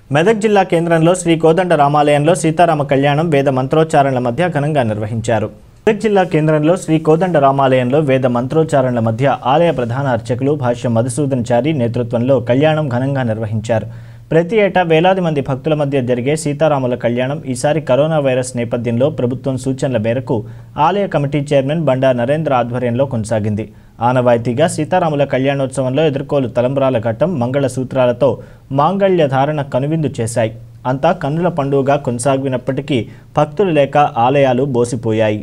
మెదక్ జిల్లా కేంద్రంలో శ్రీ కోదండ రామాలయంలో సీతారామ కళ్యాణం వేద మంత్రోచ్చారణల మధ్య ఘనంగా నిర్వహించారు మెదక్ జిల్లా కేంద్రంలో శ్రీ కోదండ రామాలయంలో వేద మంత్రోచ్చారణల మధ్య ఆలయ ప్రధాన అర్చకులు భాష్యం మధుసూదన్ చారి నేతృత్వంలో కళ్యాణం ఘనంగా నిర్వహించారు ప్రతి ఏటా వేలాది మంది భక్తుల మధ్య జరిగే సీతారాముల కళ్యాణం ఈసారి కరోనా వైరస్ నేపథ్యంలో ప్రభుత్వం సూచనల మేరకు ఆలయ కమిటీ చైర్మన్ బండా నరేంద్ర ఆధ్వర్యంలో కొనసాగింది ఆనవాయితీగా సీతారాముల కళ్యాణోత్సవంలో ఎదుర్కోలు తలంబ్రాల ఘట్టం మంగళ సూత్రాలతో మాంగళ్య ధారణ కనువిందు చేశాయి అంతా కన్నుల పండుగగా కొనసాగినప్పటికీ భక్తులు లేక ఆలయాలు బోసిపోయాయి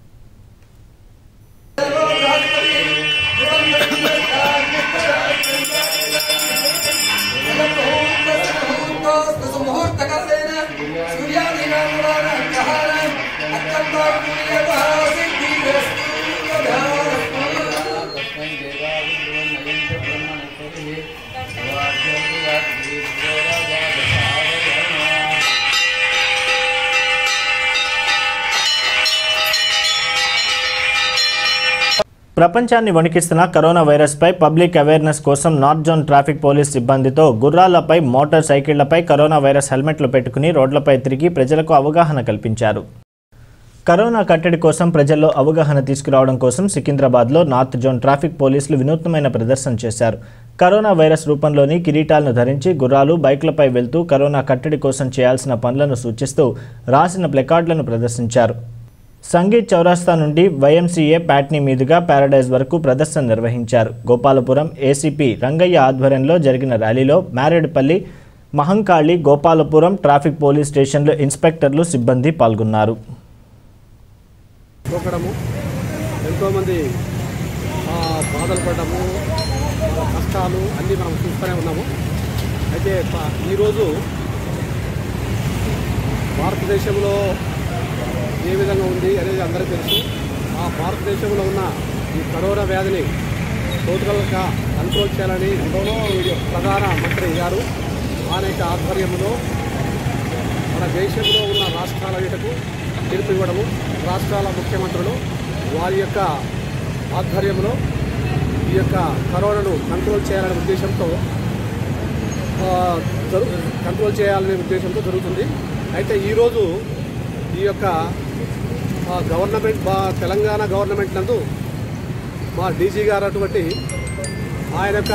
ప్రపంచాన్ని వణికిస్తున్న కరోనా వైరస్పై పబ్లిక్ అవేర్నెస్ కోసం నార్త్ జోన్ ట్రాఫిక్ పోలీస్ సిబ్బందితో గుర్రాలపై మోటార్ సైకిళ్లపై కరోనా వైరస్ హెల్మెట్లు పెట్టుకుని రోడ్లపై తిరిగి ప్రజలకు అవగాహన కల్పించారు కరోనా కట్టడి కోసం ప్రజల్లో అవగాహన తీసుకురావడం కోసం సికింద్రాబాద్లో నార్త్ జోన్ ట్రాఫిక్ పోలీసులు వినూత్నమైన ప్రదర్శన చేశారు కరోనా వైరస్ రూపంలోని కిరీటాలను ధరించి గుర్రాలు బైక్లపై వెళ్తూ కరోనా కట్టడి కోసం చేయాల్సిన పనులను సూచిస్తూ రాసిన ప్లెకార్డులను ప్రదర్శించారు సంగీత్ చౌరాస్తా నుండి వైఎంసీఏ ప్యాట్నీ మీదుగా ప్యారడైజ్ వరకు ప్రదర్శన నిర్వహించారు గోపాలపురం ఏసీపీ రంగయ్య ఆధ్వర్యంలో జరిగిన ర్యాలీలో మారేడుపల్లి మహంకాళి గోపాలపురం ట్రాఫిక్ పోలీస్ స్టేషన్లో ఇన్స్పెక్టర్లు సిబ్బంది పాల్గొన్నారు తోకడము ఎంతోమంది ఆ, బాధలు పడటము వాళ్ళ కష్టాలు అన్నీ మనం చూస్తూనే ఉన్నాము అయితే ప- ఈరోజు భారతదేశంలో ఏ విధంగా ఉంది అనేది అందరికీ తెలుసు ఆ భారతదేశంలో ఉన్న ఈ కరోనా వ్యాధిని టోటల్గా కంట్రోల్ చేయాలని ప్రధాన మంత్రి గారు ఆయన యొక్క ఆధ్వర్యంలో మన దేశంలో ఉన్న రాష్ట్రాలన్నిటకు పిలుపు ఇవ్వడము రాష్ట్రాల ముఖ్యమంత్రులు వారి యొక్క ఆధ్వర్యంలో ఈ యొక్క కరోనాను కంట్రోల్ చేయాలనే ఉద్దేశంతో ఆ, జరు కంట్రోల్ చేయాలనే ఉద్దేశంతో జరుగుతుంది అయితే ఈరోజు ఈ యొక్క ఆ, గవర్నమెంట్ మా తెలంగాణ గవర్నమెంట్ నందు మా డీజీ గారు అటువంటి ఆయన యొక్క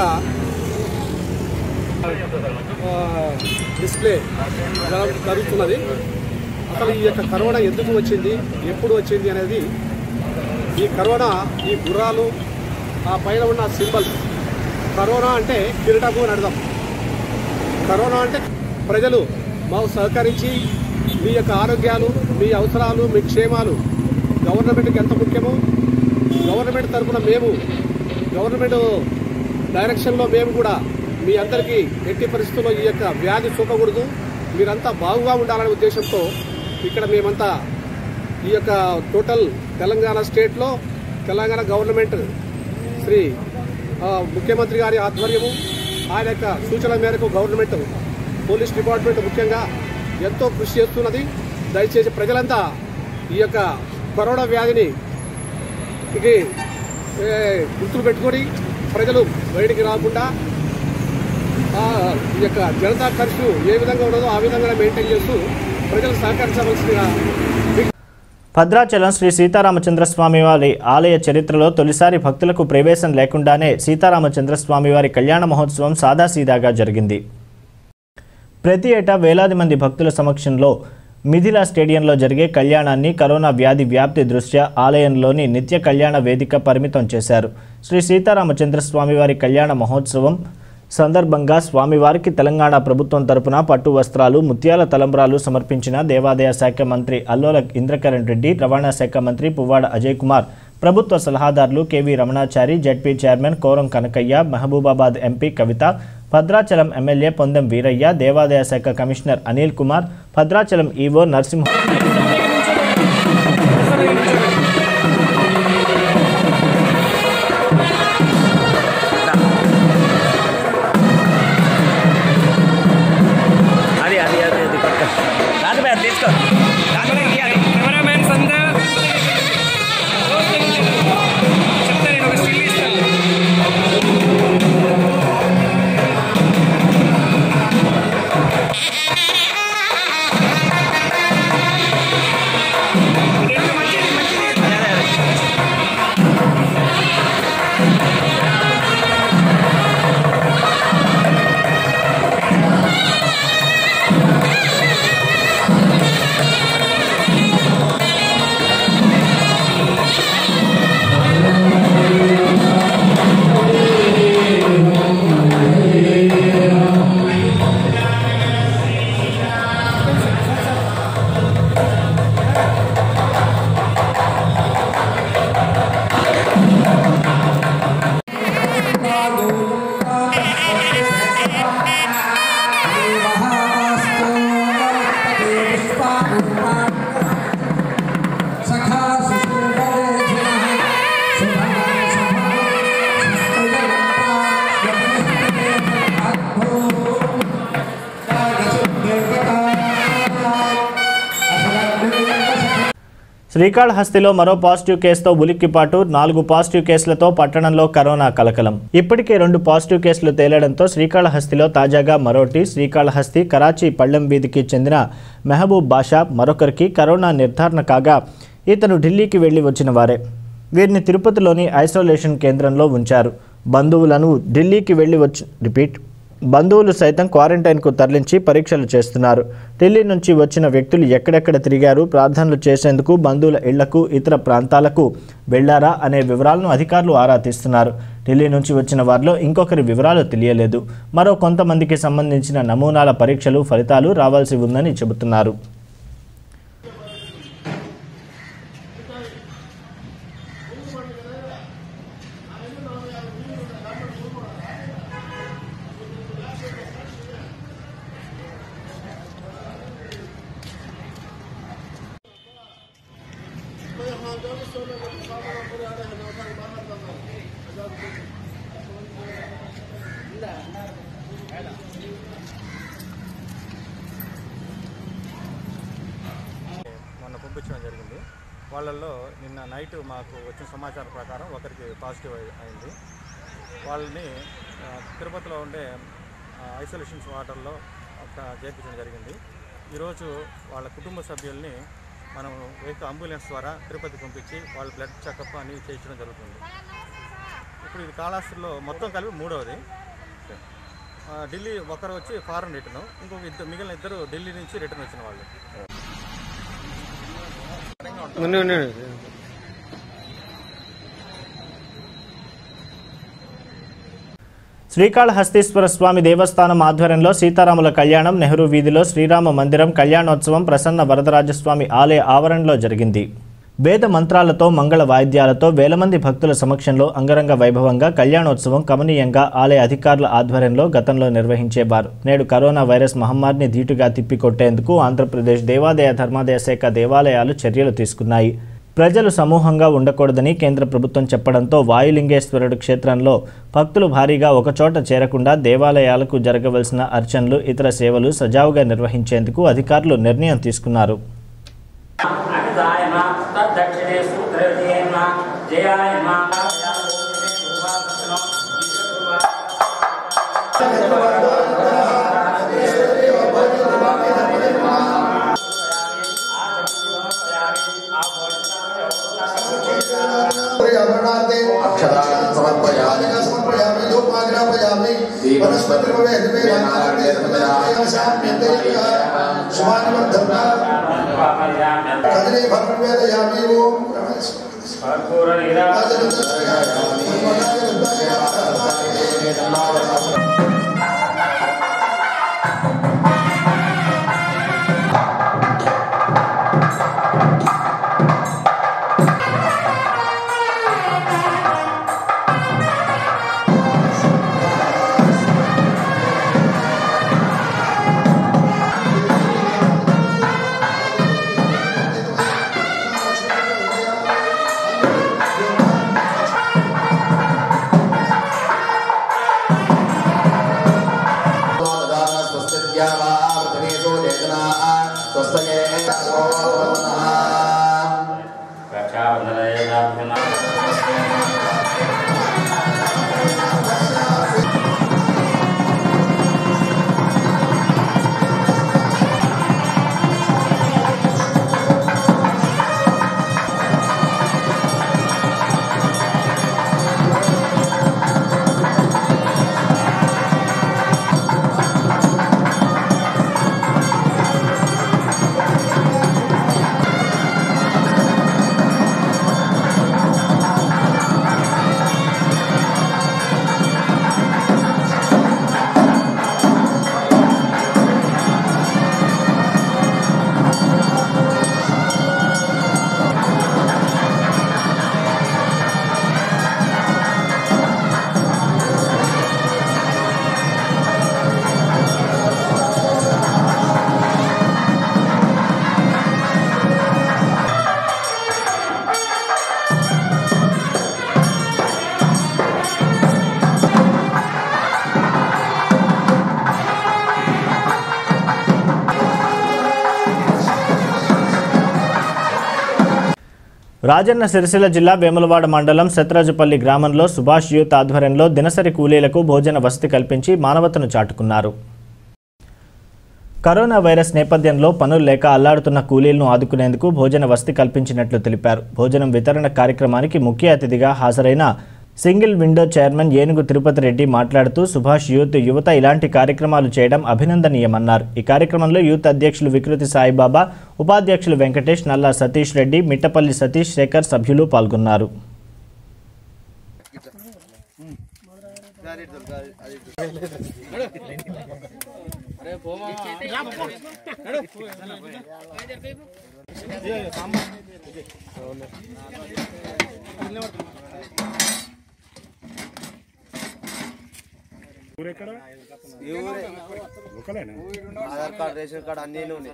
ఆ, డిస్ప్లే జరగ- జరుగుతున్నది అసలు ఈ యొక్క కరోనా ఎందుకు వచ్చింది ఎప్పుడు వచ్చింది అనేది ఈ కరోనా ఈ గుర్రాలు ఆ పైన ఉన్న సింబల్స్ కరోనా అంటే కిరీటము అని అర్థం కరోనా అంటే ప్రజలు మాకు సహకరించి మీ యొక్క ఆరోగ్యాలు మీ అవసరాలు మీ క్షేమాలు గవర్నమెంట్కి ఎంత ముఖ్యమో గవర్నమెంట్ తరఫున మేము గవర్నమెంట్ డైరెక్షన్లో మేము కూడా మీ అందరికీ ఎట్టి పరిస్థితుల్లో ఈ యొక్క వ్యాధి చూపకూడదు మీరంతా బాగుగా ఉండాలనే ఉద్దేశంతో ఇక్కడ మేమంతా ఈ యొక్క టోటల్ తెలంగాణ స్టేట్లో తెలంగాణ గవర్నమెంట్ శ్రీ ఆ, ముఖ్యమంత్రి గారి ఆధ్వర్యము ఆయన యొక్క సూచనల మేరకు గవర్నమెంట్ పోలీస్ డిపార్ట్మెంట్ ముఖ్యంగా ఎంతో కృషి చేస్తున్నది దయచేసి ప్రజలంతా ఈ యొక్క కరోనా వ్యాధిని ఇది ఏ, గుర్తులు పెట్టుకొని ప్రజలు బయటికి రాకుండా ఆ, ఈ యొక్క జనతా కర్ఫ్యూ ఏ విధంగా ఉన్నదో ఆ విధంగా మెయింటైన్ చేస్తూ ప్రజలు సహకరించవలసిందిగా భద్రాచలం శ్రీ సీతారామచంద్రస్వామి వారి ఆలయ చరిత్రలో తొలిసారి భక్తులకు ప్రవేశం లేకుండానే సీతారామచంద్రస్వామి వారి కళ్యాణ మహోత్సవం సాదాసీదాగా జరిగింది ప్రతి ఏటా వేలాది మంది భక్తుల సమక్షంలో మిథిలా స్టేడియంలో జరిగే కళ్యాణాన్ని కరోనా వ్యాధి వ్యాప్తి దృష్ట్యా ఆలయంలోని నిత్య కళ్యాణ వేదిక పరిమితం చేశారు శ్రీ సీతారామచంద్ర స్వామివారి కళ్యాణ మహోత్సవం సందర్భంగా స్వామివారికి తెలంగాణ ప్రభుత్వం తరపున పట్టు వస్త్రాలు ముత్యాల తలంబ్రాలు సమర్పించిన దేవాదాయ శాఖ మంత్రి అల్లోల ఇంద్రకరణ్ రెడ్డి రవాణా శాఖ మంత్రి పువ్వాడ అజయ్ కుమార్ ప్రభుత్వ సలహాదారులు KV Ramanachari ZP chairman Koram Kanakaiah Mahabubabad MP Kavitha Bhadrachalam MLA Pondem Veeraiah దేవాదాయ శాఖ కమిషనర్ అనిల్ కుమార్ భద్రాచలం ఈవో నరసింహ అది అది అది అది పక్క రాదు బే, అది తీసుకో రాదు బే, తీయాలి. కెమెరామ్యాన్ సంద చెప్తా నేను ఒక స్టిల్ ఇస్తాను ఆ శ్రీకాళహస్తిలో మరో పాజిటివ్ కేసుతో ఉలిక్కిపాటు నాలుగు పాజిటివ్ కేసులతో పట్టణంలో కరోనా కలకలం ఇప్పటికే రెండు పాజిటివ్ కేసులు తేలడంతో శ్రీకాళహస్తిలో తాజాగా మరోటి శ్రీకాళహస్తి కరాచీ పళ్ళెం వీధికి చెందిన మెహబూబ్ బాషా మరొకరికి కరోనా నిర్ధారణ కాగా ఇతను ఢిల్లీకి వెళ్లి వచ్చిన వారే వీరిని తిరుపతిలోని ఐసోలేషన్ కేంద్రంలో ఉంచారు బంధువులను ఢిల్లీకి వెళ్లి వచ్చి రిపీట్ బంధువులు సైతం క్వారంటైన్కు తరలించి పరీక్షలు చేస్తున్నారు ఢిల్లీ నుంచి వచ్చిన వ్యక్తులు ఎక్కడెక్కడ తిరిగారు ప్రార్థనలు చేసేందుకు బంధువుల ఇళ్లకు ఇతర ప్రాంతాలకు వెళ్లారా అనే వివరాలను అధికారులు ఆరా తీస్తున్నారు ఢిల్లీ నుంచి వచ్చిన వారిలో ఇంకొకరి వివరాలు తెలియలేదు మరో కొంతమందికి సంబంధించిన నమూనాల పరీక్షలు ఫలితాలు రావాల్సి ఉందని చెబుతున్నారు మొన్న పంపించడం జరిగింది వాళ్ళల్లో నిన్న నైట్ మాకు వచ్చిన సమాచారం ప్రకారం ఒకరికి పాజిటివ్ అయి- అయింది వాళ్ళని ఆ, తిరుపతిలో ఉండే ఆ, ఐసోలేషన్స్ వాటర్లో ఒక చేర్పించడం జరిగింది ఈరోజు వాళ్ళ కుటుంబ సభ్యుల్ని మనం వెహికల్ అంబులెన్స్ ద్వారా తిరుపతి పంపించి వాళ్ళ బ్లడ్ చెకప్ అని చేయించడం జరుగుతుంది ఇప్పుడు ఇది కాళాస్తిలో మొత్తం కలిపి మూడవది ఆ, ఢిల్లీ ఒకరు వచ్చి ఫారెన్ రిటర్న్ ఇంకొక ఇద్దరు మిగిలిన ఇద్దరు ఢిల్లీ నుంచి రిటర్న్ వచ్చిన వాళ్ళు శ్రీకాళహస్తీశ్వర స్వామి దేవస్థానం ఆధ్వర్యంలో సీతారాముల కళ్యాణం నెహ్రూ వీధిలో శ్రీరామ మందిరం కళ్యాణోత్సవం ప్రసన్న వరదరాజస్వామి ఆలయ ఆవరణలో జరిగింది వేద మంత్రాలతో మంగళ వాయిద్యాలతో వేల మంది భక్తుల సమక్షంలో అంగరంగ వైభవంగా కళ్యాణోత్సవం కమనీయంగా ఆలయ అధికారుల ఆధ్వర్యంలో గతంలో నిర్వహించేవారు నేడు కరోనా వైరస్ మహమ్మారిని ధీటుగా తిప్పికొట్టేందుకు ఆంధ్రప్రదేశ్ దేవాదాయ ధర్మాదాయ శాఖ దేవాలయాలు చర్యలు తీసుకున్నాయి ప్రజలు సమూహంగా ఉండకూడదని కేంద్ర ప్రభుత్వం చెప్పడంతో వాయులింగేశ్వరుడు క్షేత్రంలో భక్తులు భారీగా ఒకచోట చేరకుండా దేవాలయాలకు జరగవలసిన అర్చనలు ఇతర సేవలు సజావుగా నిర్వహించేందుకు అధికారులు నిర్ణయం తీసుకున్నారు అమితాయ మా తద్దక్షిణే సూత్రవతీయ మా జయాయ మా अक्षरान् समर्पयामि समर्पयामि कदली भगवेदयामि ओम శ్రీ రాజన్న సిరిసిల్ల జిల్లా వేములవాడ మండలం శత్రాజపల్లి గ్రామంలో సుభాష్ యూత్ ఆధ్వర్యంలో దినసరి కూలీలకు భోజన వసతి కల్పించి మానవతను చాటుకున్నారు కరోనా వైరస్ నేపథ్యంలో పనులు లేక అల్లాడుతున్న కూలీలను ఆదుకునేందుకు భోజన వసతి కల్పించినట్లు తెలిపారు భోజనం వితరణ కార్యక్రమానికి ముఖ్య అతిథిగా హాజరైన సింగిల్ విండో చైర్మన్ ఏనుగు తిరుపతి రెడ్డి మాట్లాడుతూ సుభాష్ యూత్ యువత ఇలాంటి కార్యక్రమాలు చేయడం అభినందనీయమన్నారు ఈ కార్యక్రమంలో యూత్ అధ్యక్షులు వికృతి సాయిబాబా ఉపాధ్యక్షులు వెంకటేష్ నల్లా సతీష్ రెడ్డి మిట్టపల్లి సతీష్ శేఖర్ సభ్యులు పాల్గొన్నారు ఆధార్ కార్డ్ రేషన్ కార్డ్ అన్ని ఉన్నాయి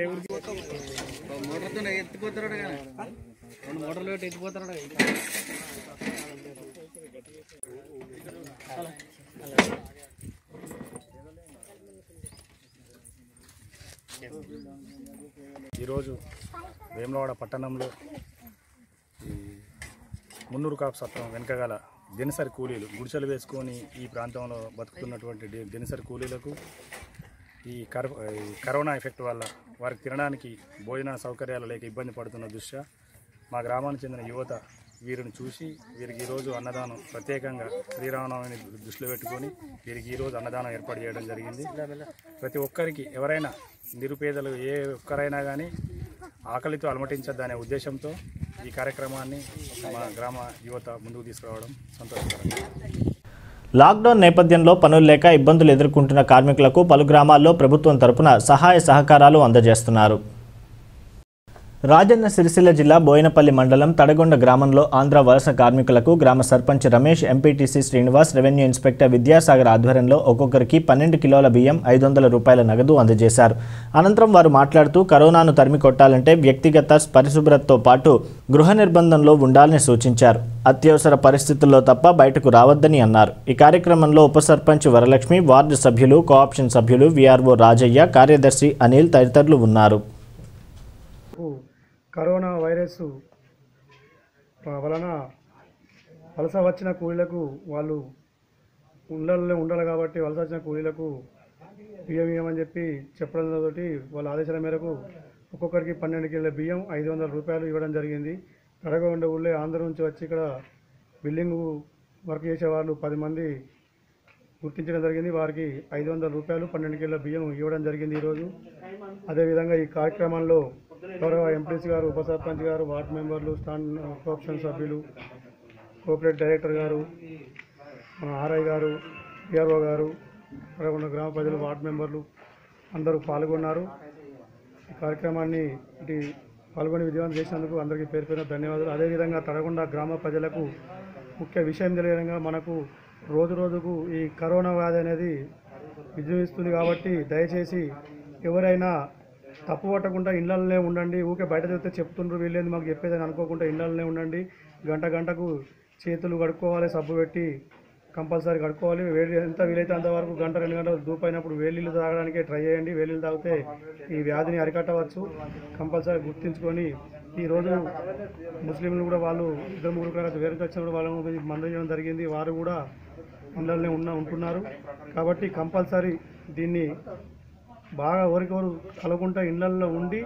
ఈరోజు వేములవాడ పట్టణంలో ఈ మున్నూరు కాపు సత్రం వెనకగల దినసరి కూలీలు గుడిసెలు వేసుకొని ఈ ప్రాంతంలో బతుకుతున్నటువంటి ది- దినసరి కూలీలకు ఈ కర ఈ కరోనా ఎఫెక్ట్ వల్ల వారికి తినడానికి భోజన సౌకర్యాలు లేక ఇబ్బంది పడుతున్న దృష్ట్యా మా గ్రామానికి చెందిన యువత వీరిని చూసి వీరికి ఈరోజు అన్నదానం ప్రత్యేకంగా శ్రీరామనవమిని దృష్టిలో పెట్టుకొని వీరికి ఈరోజు అన్నదానం ఏర్పాటు చేయడం జరిగింది ప్రతి ఒక్కరికి ఎవరైనా నిరుపేదలు ఏ ఒక్కరైనా కానీ ఆకలితో అలమటించద్దనే ఉద్దేశంతో ఈ కార్యక్రమాన్ని మా గ్రామ యువత ముందుకు తీసుకురావడం సంతోషకరం లాక్డౌన్ నేపథ్యంలో పనులు లేక ఇబ్బందులు ఎదుర్కొంటున్న కార్మికులకు పలు గ్రామాల్లో ప్రభుత్వం తరపున సహాయ సహకారాలు అందజేస్తున్నారు రాజన్న సిరిసిల్ల జిల్లా బోయినపల్లి మండలం తడగొండ గ్రామంలో ఆంధ్ర వలస కార్మికులకు గ్రామ sarpanch Ramesh MPTC Srinivas revenue inspector Vidyasagar ఆధ్వర్యంలో ఒక్కొక్కరికి పన్నెండు కిలోల బియ్యం ఐదు వందల రూపాయల నగదు అందజేశారు అనంతరం వారు మాట్లాడుతూ కరోనాను తరిమి కొట్టాలంటే వ్యక్తిగత పరిశుభ్రతతో పాటు గృహ నిర్బంధంలో ఉండాలని సూచించారు అత్యవసర పరిస్థితుల్లో తప్ప బయటకు రావద్దని అన్నారు ఈ కార్యక్రమంలో ఉప సర్పంచ్ వరలక్ష్మి వార్డు సభ్యులు కోఆప్షన్ సభ్యులు వీఆర్ఓ రాజయ్య కార్యదర్శి అనిల్ తదితరులు ఉన్నారు కరోనా వైరస్ వలన వలస వచ్చిన కూలీలకు వాళ్ళు ఉండలే ఉండాలి కాబట్టి వలస వచ్చిన కూలీలకు బియ్యం ఇవ్వమని చెప్పి చెప్పడంతో వాళ్ళ ఆదేశాల మేరకు ఒక్కొక్కరికి పన్నెండు కిలోల బియ్యం ఐదు వందల రూపాయలు ఇవ్వడం జరిగింది కడగొండ ఊళ్ళో ఆంధ్ర నుంచి వచ్చి ఇక్కడ బిల్డింగ్ వర్క్ చేసే వాళ్ళు పది మంది గుర్తించడం జరిగింది వారికి ఐదు వందల రూపాయలు పన్నెండు కిలోల బియ్యం ఇవ్వడం జరిగింది ఈరోజు అదేవిధంగా ఈ కార్యక్రమంలో గౌరవ ఎంపీసీ గారు ఉప సర్పంచ్ గారు వార్డు మెంబర్లు స్టాండ్ కోఆప్షన్ సభ్యులు కోఆపరేట్ డైరెక్టర్ గారు మన ఆర్ఐ గారు పిఆర్ఓ గారు అక్కడ గ్రామ ప్రజలు వార్డు మెంబర్లు అందరూ పాల్గొన్నారు ఈ కార్యక్రమాన్ని ఇటు పాల్గొని విజయవంతం చేసినందుకు అందరికీ పేరు పేరున ధన్యవాదాలు అదేవిధంగా తడగొండ గ్రామ ప్రజలకు ముఖ్య విషయం తెలియడంగా మనకు రోజు రోజుకు ఈ కరోనా వ్యాధి అనేది విజృంభిస్తుంది కాబట్టి దయచేసి ఎవరైనా తప్పు పట్టకుండా ఇళ్లలోనే ఉండండి ఊకే బయట చెప్తే చెప్తుండ్రు వీళ్ళేది మాకు చెప్పేదని అనుకోకుండా ఇళ్లలోనే ఉండండి గంట గంటకు చేతులు కడుక్కోవాలి సబ్బు పెట్టి కంపల్సరీ కడుక్కోవాలి వేడి ఎంత వీలైతే అంతవరకు గంట రెండు గంటలు దూపైనప్పుడు వేలీళ్ళు తాగడానికే ట్రై చేయండి వేలీళ్ళు తాగితే ఈ వ్యాధిని అరికట్టవచ్చు కంపల్సరీ గుర్తించుకొని ఈరోజు ముస్లింలు కూడా వాళ్ళు ఇద్దరు ముగ్గురు కూడా వేరే వచ్చినప్పుడు వాళ్ళను మందజేయడం జరిగింది వారు కూడా ఇళ్ళనే ఉన్న ఉంటున్నారు కాబట్టి కంపల్సరీ దీన్ని బాగా ఎవరికెవరు కలగకుండా ఇళ్లల్లో ఉండి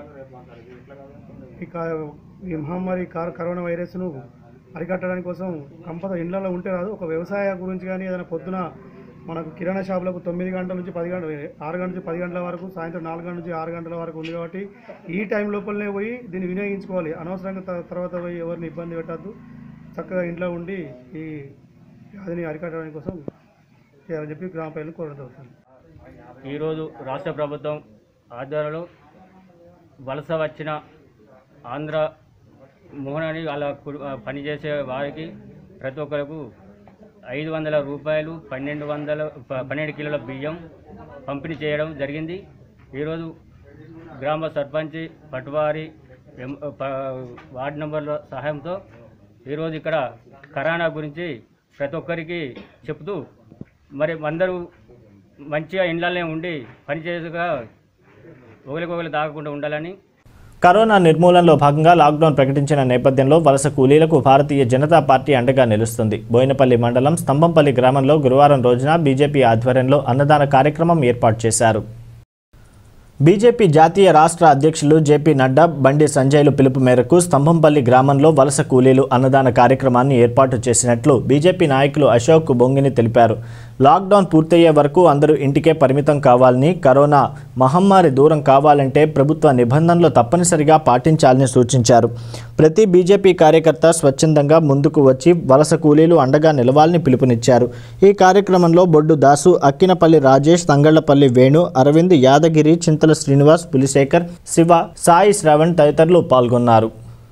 ఈ కా- ఈ మహమ్మారి కార్- కరోనా వైరస్ను అరికట్టడానికి కోసం కంపల్సరీ ఇళ్లలో ఉంటే రాదు ఒక వ్యవసాయ గురించి కానీ ఏదైనా పొద్దున మనకు కిరాణా షాపులకు తొమ్మిది గంటల నుంచి పది గంటల ఆరు గంటల నుంచి పది గంటల వరకు సాయంత్రం నాలుగు గంటల నుంచి ఆరు గంటల వరకు ఉంది కాబట్టి ఈ టైం లోపలనే పోయి దీన్ని వినియోగించుకోవాలి అనవసరంగా త- తర్వాత పోయి ఎవరిని ఇబ్బంది పెట్టద్దు చక్కగా ఇంట్లో ఉండి ఈ వ్యాధిని అరికట్టడానికి కోసం చేయాలని చెప్పి గ్రామ ప్రజలను కోరడం జరుగుతుంది ఈరోజు రాష్ట్ర ప్రభుత్వం ఆధ్వర్యంలో వలస వచ్చిన ఆంధ్ర మోహనని అలా పనిచేసే వారికి ప్రతి ఒక్కరికి ఐదు వందల రూపాయలు పన్నెండు వందల ప- పన్నెండు కిలోల బియ్యం పంపిణీ చేయడం జరిగింది ఈరోజు గ్రామ సర్పంచ్ పట్వారి ఎం- ప- వార్డు నంబర్ల సహాయంతో ఈరోజు ఇక్కడ కరోనా గురించి ప్రతి ఒక్కరికి చెప్తూ మరి అందరూ మంచిగా ఇండ్లనే ఉండి పనిచేయగా ఒకరికొకరు తాగకుండా ఉండాలని కరోనా నిర్మూలనలో భాగంగా లాక్డౌన్ ప్రకటించిన నేపథ్యంలో వలస కూలీలకు భారతీయ జనతా పార్టీ అండగా నిలుస్తుంది బోయినపల్లి మండలం స్తంభంపల్లి గ్రామంలో గురువారం రోజున బీజేపీ ఆధ్వర్యంలో అన్నదాన కార్యక్రమం ఏర్పాటు చేశారు బీజేపీ జాతీయ రాష్ట్ర అధ్యక్షులు జేపీ నడ్డా బండి సంజయ్లు పిలుపు మేరకు స్తంభంపల్లి గ్రామంలో వలస కూలీలు అన్నదాన కార్యక్రమాన్ని ఏర్పాటు చేసినట్లు బీజేపీ నాయకులు అశోక్ బొంగిని తెలిపారు లాక్డౌన్ పూర్తయ్యే వరకు అందరూ ఇంటికే పరిమితం కావాలని కరోనా మహమ్మారి దూరం కావాలంటే ప్రభుత్వ నిబంధనలు తప్పనిసరిగా పాటించాలని సూచించారు ప్రతి బీజేపీ కార్యకర్త స్వచ్ఛందంగా ముందుకు వచ్చి వలస కూలీలు అండగా నిలవాలని పిలుపునిచ్చారు ఈ కార్యక్రమంలో బొడ్డు దాసు అక్కినపల్లి రాజేష్ తంగళ్లపల్లి వేణు అరవింద్ యాదగిరి చింతల శ్రీనివాస్ పులిశేఖర్ శివ సాయి శ్రవణ్ తదితరులు పాల్గొన్నారు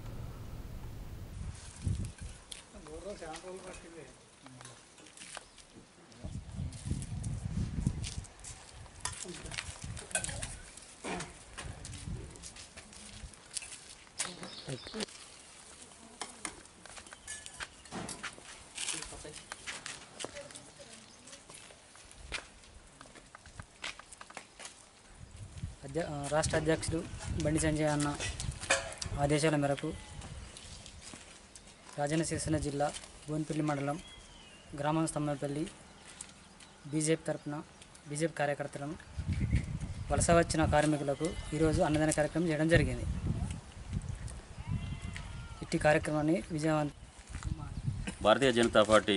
అధ్య ఆ, రాష్ట్ర అధ్యక్షుడు బండి సంజయ్ అన్న ఆదేశాల మేరకు రాజన్న సిరిసిల్ల జిల్లా భువనపల్లి మండలం గ్రామం స్తంభంపల్లి బీజేపీ తరపున బీజేపీ కార్యకర్తలను వలస వచ్చిన కార్మికులకు ఈరోజు అన్నదాన కార్యక్రమం చేయడం జరిగింది ఇట్టి కార్యక్రమాన్ని విజయవంతం భారతీయ జనతా పార్టీ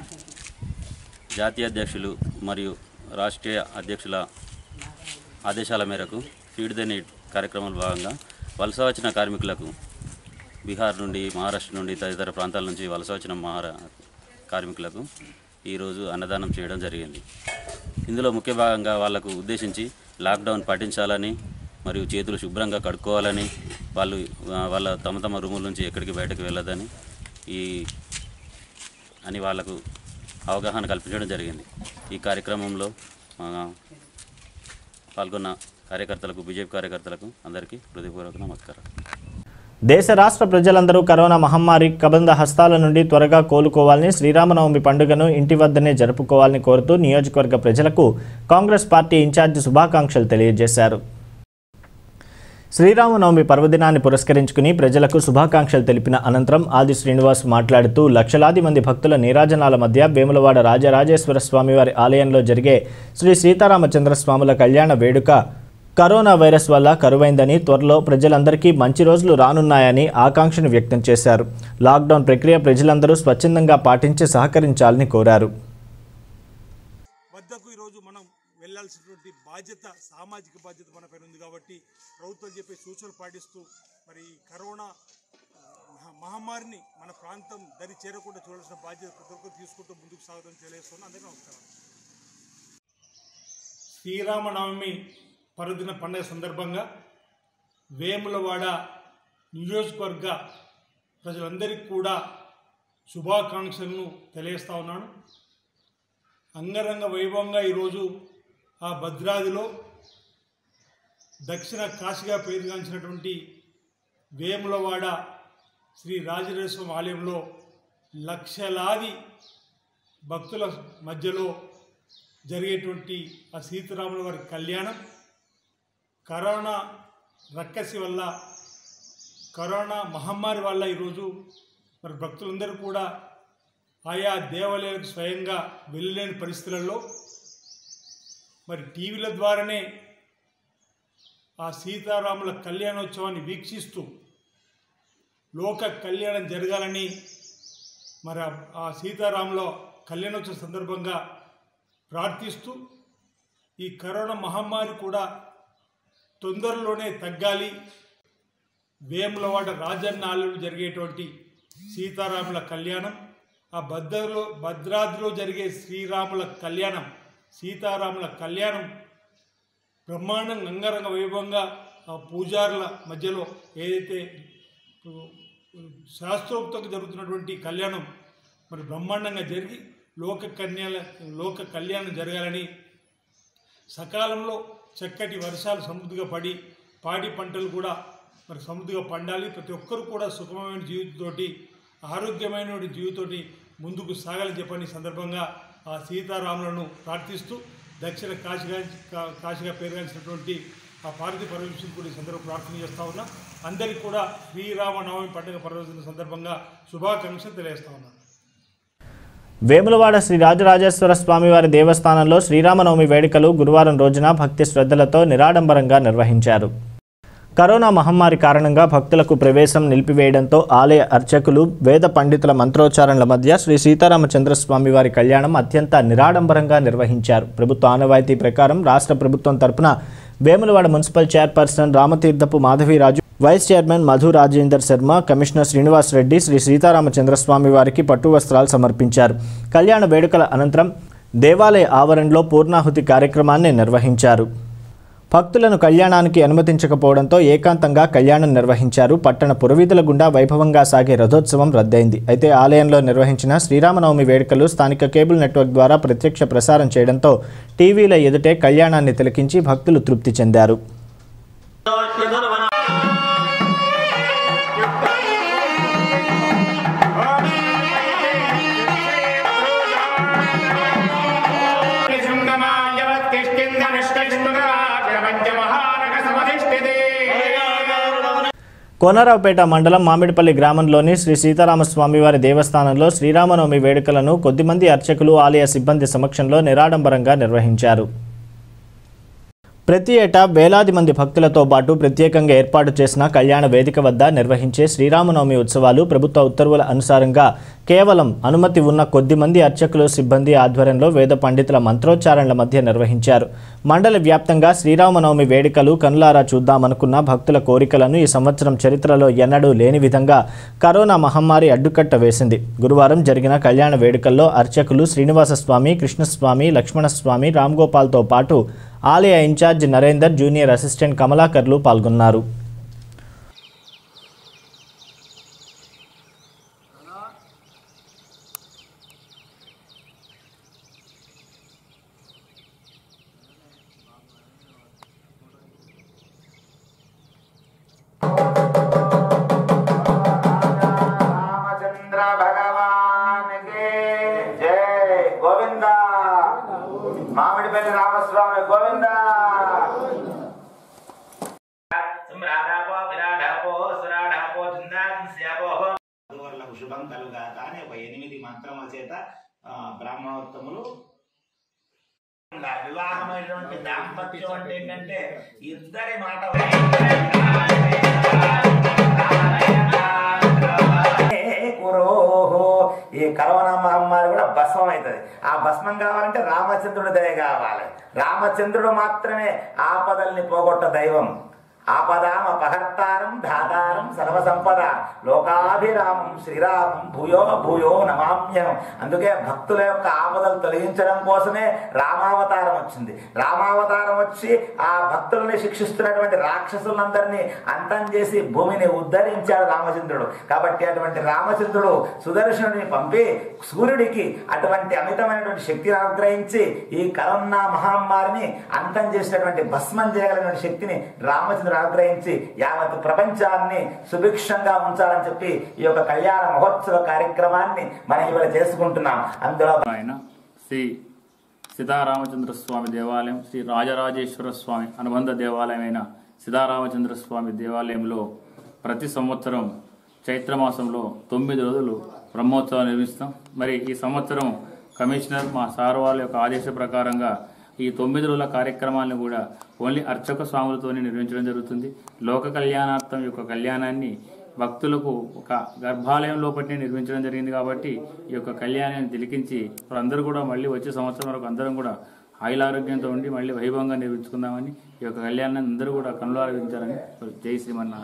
జాతీయ అధ్యక్షులు మరియు రాష్ట్రీయ అధ్యక్షుల ఆదేశాల మేరకు ఫీడ్ ద నీడ్ కార్యక్రమంలో భాగంగా వలస వచ్చిన కార్మికులకు బీహార్ నుండి మహారాష్ట్ర నుండి తదితర ప్రాంతాల నుంచి వలస వచ్చిన మహారా కార్మికులకు ఈరోజు అన్నదానం చేయడం జరిగింది ఇందులో ముఖ్య భాగంగా వాళ్లకు ఉద్దేశించి లాక్డౌన్ పాటించాలని మరియు చేతులు శుభ్రంగా కడుక్కోవాలని వాళ్ళు ఆ, వాళ్ళ తమ తమ రూముల నుంచి ఎక్కడికి బయటకు వెళ్ళదని ఈ అని వాళ్లకు అవగాహన కల్పించడం జరిగింది ఈ కార్యక్రమంలో ఆ, పాల్గొన్న కార్యకర్తలకు బీజేపీ కార్యకర్తలకు అందరికీ హృదయపూర్వక నమస్కారం దేశ రాష్ట్ర ప్రజలందరూ కరోనా మహమ్మారి కబంధ హస్తాల నుండి త్వరగా కోలుకోవాలని శ్రీరామనవమి పండుగను ఇంటి వద్దనే జరుపుకోవాలని కోరుతూ నియోజకవర్గ ప్రజలకు కాంగ్రెస్ పార్టీ ఇన్ఛార్జి శుభాకాంక్షలు తెలియజేశారు శ్రీరామనవమి పర్వదినాన్ని పురస్కరించుకుని ప్రజలకు శుభాకాంక్షలు తెలిపిన అనంతరం ఆది శ్రీనివాస్ మాట్లాడుతూ లక్షలాది మంది భక్తుల నీరాజనాల మధ్య వేములవాడ రాజరాజేశ్వర స్వామివారి ఆలయంలో జరిగే శ్రీ సీతారామచంద్ర స్వాముల కళ్యాణ వేడుక కరోనా వైరస్ వల్ల కరువైందని త్వరలో ప్రజలందరికీ మంచి రోజులు రానున్నాయని ఆకాంక్షను వ్యక్తం చేశారు లాక్డౌన్ ప్రక్రియ ప్రజలందరూ స్వచ్ఛందంగా పాటించి సహకరించాలని కోరారు వద్దకు ఈరోజు మనం వెళ్ళాల్సినటువంటి బాధ్యత సామాజిక బాధ్యత మన పైన ఉంది కాబట్టి ప్రభుత్వం చెప్పే సూచనలు పాటిస్తూ మరి ఈ కరోనా మహా- మహమ్మారిని మన ప్రాంతం దరి చేరకుండా చూడాల్సిన బాధ్యత ప్రతి ఒక్కరు తీసుకుంటూ ముందుకు సాగుతాం తెలియజేస్తున్నాను అందరికీ నమస్కారం శ్రీరామనవమి పర్వదిన పండుగ సందర్భంగా వేములవాడ నియోజకవర్గ ప్రజలందరికీ కూడా శుభాకాంక్షలను తెలియజేస్తా ఉన్నాను అంగరంగ వైభవంగా ఈరోజు ఆ భద్రాదిలో దక్షిణ కాశీగా పేరుగాంచినటువంటి వేములవాడ శ్రీ రాజరాజేశ్వరం ఆలయంలో లక్షలాది భక్తుల మధ్యలో జరిగేటువంటి ఆ సీతారాముల వారి కళ్యాణం కరోనా రక్కసి వల్ల కరోనా మహమ్మారి వల్ల ఈరోజు మరి భక్తులందరూ కూడా ఆయా దేవాలయాలకు స్వయంగా వెళ్ళలేని పరిస్థితులలో మరి టీవీల ద్వారానే ఆ సీతారాముల కళ్యాణోత్సవాన్ని వీక్షిస్తూ లోక కళ్యాణం జరగాలని మరి ఆ- ఆ సీతారాముల కళ్యాణోత్సవం సందర్భంగా ప్రార్థిస్తూ ఈ కరోనా మహమ్మారి కూడా తొందరలోనే తగ్గాలి వేములవాడ రాజన్న ఆలయంలో జరిగేటువంటి సీతారాముల కళ్యాణం ఆ భద్రలో భద్రాద్రిలో జరిగే శ్రీరాముల కళ్యాణం సీతారాముల కళ్యాణం బ్రహ్మాండంగా అంగరంగ వైభవంగా ఆ పూజారుల మధ్యలో ఏదైతే శాస్త్రోక్తంగా జరుగుతున్నటువంటి కళ్యాణం మరి బ్రహ్మాండంగా జరిగి లోక కన్యాల లోక కళ్యాణం జరగాలని సకాలంలో చక్కటి వర్షాలు సమృద్ధిగా పడి పాడి పంటలు కూడా మరి సమృద్ధిగా పండాలి ప్రతి ఒక్కరు కూడా సుఖమైన జీవితంతోటి ఆరోగ్యమైన జీవితంతోటి ముందుకు సాగాలని చెప్పని సందర్భంగా ఆ సీతారాములను ప్రార్థిస్తూ దక్షిణ కాశీగా కా- కాశీగా పేరుగాంచినటువంటి ఆ పార్వతి పరమేశ్వరుని కూడా ఈ సందర్భంగా ప్రార్థన చేస్తా ఉన్నా అందరికీ కూడా శ్రీరామనవమి పండుగ పర్వదిన సందర్భంగా శుభాకాంక్షలు తెలియజేస్తా ఉన్నాను వేములవాడ శ్రీ రాజరాజేశ్వర స్వామివారి దేవస్థానంలో శ్రీరామనవమి వేడుకలు గురువారం రోజున భక్తి శ్రద్ధలతో నిరాడంబరంగా నిర్వహించారు కరోనా మహమ్మారి కారణంగా భక్తులకు ప్రవేశం నిలిపివేయడంతో ఆలయ అర్చకులు వేద పండితుల మంత్రోచ్చారణల మధ్య శ్రీ సీతారామచంద్ర స్వామివారి కళ్యాణం అత్యంత నిరాడంబరంగా నిర్వహించారు ప్రభుత్వ ఆనవాయితీ ప్రకారం రాష్ట్ర ప్రభుత్వం తరపున Vemulawada municipal chairperson Ramatheerthapu Madhaviraju vice chairman Madhu Rajender Sharma commissioner Srinivas Reddy Shri Sitaramachandraswamy వారికి పట్టు వస్త్రాలు సమర్పించారు కళ్యాణ వేడుకల అనంతరం దేవాలయ ఆవరణలో పూర్ణాహుతి కార్యక్రమాన్ని నిర్వహించారు భక్తులను కళ్యాణానికి అనుమతించకపోవడంతో ఏకాంతంగా కళ్యాణం నిర్వహించారు పట్టణ పురవీధుల గుండా వైభవంగా సాగే రథోత్సవం రద్దయింది అయితే ఆలయంలో నిర్వహించిన శ్రీరామనవమి వేడుకలు స్థానిక కేబుల్ నెట్వర్క్ ద్వారా ప్రత్యక్ష ప్రసారం చేయడంతో టీవీల ఎదుటే కళ్యాణాన్ని తిలకించి భక్తులు తృప్తి చెందారు కోనరావుపేట మండలం మామిడిపల్లి గ్రామంలోని శ్రీ సీతారామస్వామివారి దేవస్థానంలో శ్రీరామనవమి వేడుకలను కొద్దిమంది అర్చకులు ఆలయ సిబ్బంది సమక్షంలో నిరాడంబరంగా నిర్వహించారు ప్రతి ఏటా వేలాది మంది భక్తులతో పాటు ప్రత్యేకంగా ఏర్పాటు చేసిన కళ్యాణ వేదిక వద్ద నిర్వహించే శ్రీరామనవమి ఉత్సవాలు ప్రభుత్వ ఉత్తర్వుల అనుసారంగా కేవలం అనుమతి ఉన్న కొద్ది మంది అర్చకులు సిబ్బంది ఆధ్వర్యంలో వేద పండితుల మంత్రోచ్చారణల మధ్య నిర్వహించారు మండల వ్యాప్తంగా శ్రీరామనవమి వేడుకలు కనులారా చూద్దామనుకున్న భక్తుల కోరికలను ఈ సంవత్సరం చరిత్రలో ఎన్నడూ లేని విధంగా కరోనా మహమ్మారి అడ్డుకట్ట వేసింది గురువారం జరిగిన కళ్యాణ వేడుకల్లో అర్చకులు శ్రీనివాసస్వామి కృష్ణస్వామి లక్ష్మణస్వామి రామ్గోపాల్తో పాటు ఆలయ ఇన్ఛార్జ్ నరేందర్ జూనియర్ అసిస్టెంట్ కమలాకర్లు పాల్గొన్నారు రామచంద్ర భగవానికి జై గోవింద మామిడిపల్లి రామస్వామి గోవింద వాళ్ళకు శుభం కలుగాక అని ఒక ఎనిమిది మంత్రముల చేత ఆ, బ్రాహ్మణోత్తములు వివాహమైనటువంటి దాంపత్యం అంటే ఏంటంటే ఇద్దరి మాట కురోహో ఈ కరోనా మహమ్మారి కూడా భస్మం అవుతుంది ఆ భస్మం కావాలంటే రామచంద్రుడి దయ కావాలి రామచంద్రుడు మాత్రమే ఆపదల్ని పోగొట్ట దైవం ఆపదాం అపహర్తారం ధాతారం సర్వసంపద లోకాభిరామం శ్రీరామం భూయో భూయో నమామ్యం అందుకే భక్తుల యొక్క ఆపదలు తొలగించడం కోసమే రామావతారం వచ్చింది రామావతారం వచ్చి ఆ భక్తుల్ని శిక్షిస్తున్నటువంటి రాక్షసులందరినీ అంతం చేసి భూమిని ఉద్ధరించాడు రామచంద్రుడు కాబట్టి అటువంటి రామచంద్రుడు సుదర్శనుడిని పంపి సూర్యుడికి అటువంటి అమితమైనటువంటి శక్తిని అనుగ్రహించి ఈ కరోనా మహమ్మారిని అంతం చేసినటువంటి భస్మం చేయగలిగిన శక్తిని రామచంద్రుడు అనుగ్రహించి యావత్ ప్రపంచాన్ని సుభిక్షంగా ఉంచాలని చెప్పి ఈ యొక్క కళ్యాణ మహోత్సవ కార్యక్రమాన్ని మనం ఇవాళ చేసుకుంటున్నాం అందులో ఆయన శ్రీ సీతారామచంద్ర స్వామి దేవాలయం శ్రీ రాజరాజేశ్వర స్వామి అనుబంధ దేవాలయమైన సీతారామచంద్ర స్వామి దేవాలయంలో ప్రతి సంవత్సరం చైత్రమాసంలో తొమ్మిది రోజులు బ్రహ్మోత్సవాలు నిర్వహిస్తాం మరి ఈ సంవత్సరం కమిషనర్ మా సార్ వాళ్ళ యొక్క ఆదేశ ప్రకారంగా ఈ తొమ్మిది రోజుల కార్యక్రమాలను కూడా ఓన్లీ అర్చక స్వాములతోనే నిర్వహించడం జరుగుతుంది లోక కళ్యాణార్థం యొక్క కళ్యాణాన్ని భక్తులకు ఒక గర్భాలయం లోపలనే నిర్మించడం జరిగింది కాబట్టి ఈ యొక్క కళ్యాణాన్ని తిలికించి వారందరూ కూడా మళ్ళీ వచ్చే సంవత్సరం వరకు అందరం కూడా ఆయులారోగ్యంతో ఉండి మళ్ళీ వైభవంగా నిర్మించుకుందామని ఈ యొక్క కళ్యాణాన్ని అందరూ కూడా కనులారవించాలని జై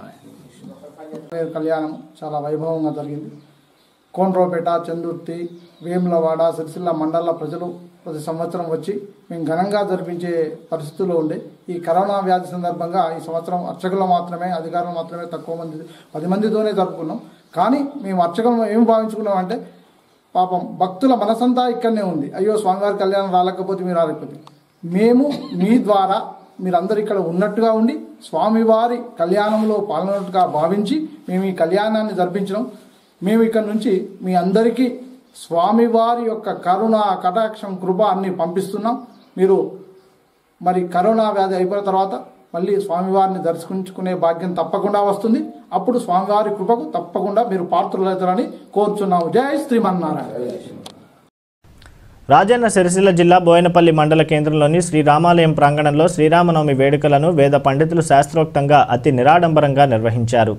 శ్రీమన్నారాయణ కళ్యాణం చాలా వైభవంగా జరిగింది కోనరావుపేట చందుర్తి వేములవాడ సిరిసిల్ల మండల ప్రజలు ప్రతి సంవత్సరం వచ్చి మేము ఘనంగా జరిపించే పరిస్థితుల్లో ఉండే ఈ కరోనా వ్యాధి సందర్భంగా ఈ సంవత్సరం అర్చకులు మాత్రమే అధికారులు మాత్రమే తక్కువ మంది పది మందితోనే జరుపుకున్నాం కానీ మేము అర్చకులు ఏం భావించుకున్నాం అంటే పాపం భక్తుల మనసంతా ఇక్కడనే ఉంది అయ్యో స్వామివారి కళ్యాణం రాలేకపోతే మీరు రాలేకపోతే మేము మీ ద్వారా మీరందరూ ఇక్కడ ఉన్నట్టుగా ఉండి స్వామివారి కళ్యాణంలో పాల్గొన్నట్టుగా భావించి మేము ఈ కళ్యాణాన్ని జరిపించడం మేము ఇక్కడ నుంచి మీ అందరికీ స్వామివారి యొక్క కరుణ కటాక్షం కృప అన్ని పంపిస్తున్నాం మీరు మరి కరోనా వ్యాధి అయిపోయిన తర్వాత మళ్ళీ స్వామివారిని దర్శించుకునే భాగ్యం తప్పకుండా వస్తుంది అప్పుడు స్వామివారి కృపకు తప్పకుండా మీరు పాత్రులవుతారని కోరుచున్నాము జై శ్రీమన్నారాయణ రాజన్న సిరిసిల్ల జిల్లా బోయనపల్లి మండల కేంద్రంలోని శ్రీరామాలయం ప్రాంగణంలో శ్రీరామనవమి వేడుకలను వేద పండితులు శాస్త్రోక్తంగా అతి నిరాడంబరంగా నిర్వహించారు